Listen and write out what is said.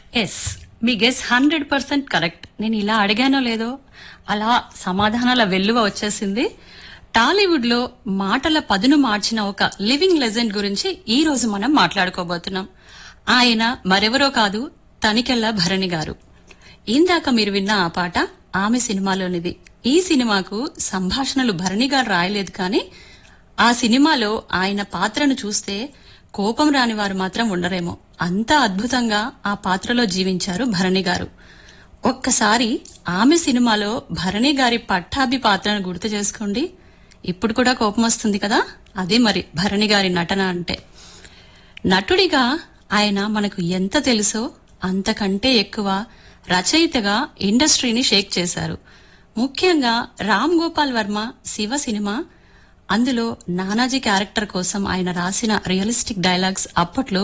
yes మీ guess hundred percent correct నేను ఇలా అడిగానో లేదో అలా సమాధానాల వెల్లువ వచ్చేసింది టాలీవుడ్ లో మాటల పదును మార్చిన ఒక లివింగ్ లెజెండ్ గురించి ఈ రోజు మనం మాట్లాడుకోబోతున్నాం ఆయన మరెవరో కాదు తనికెళ్ళ భరణి గారు ఇందాక మీరు విన్న ఆ పాట ఆమె సినిమాలోనిది ఈ సినిమాకు సంభాషణలు భరణి గారు రాయలేదు కానీ ఆ సినిమాలో ఆయన పాత్రను చూస్తే కోపం రాని వారు మాత్రం ఉండరేమో అంత అద్భుతంగా ఆ పాత్రలో జీవించారు భరణి గారు ఒక్కసారి ఆమె సినిమాలో భరణి గారి పట్టాభి పాత్రను గుర్తు చేసుకోండి ఇప్పుడు కూడా కోపం వస్తుంది కదా అదే మరి భరణి గారి నటన అంటే నటుడిగా ఆయన మనకు ఎంత తెలుసో అంతకంటే ఎక్కువ రచయితగా ఇండస్ట్రీని షేక్ చేశారు ముఖ్యంగా రామ్ గోపాల్ వర్మ శివ సినిమా అందులో నానాజీ క్యారెక్టర్ కోసం ఆయన రాసిన రియలిస్టిక్ డైలాగ్స్ అప్పట్లో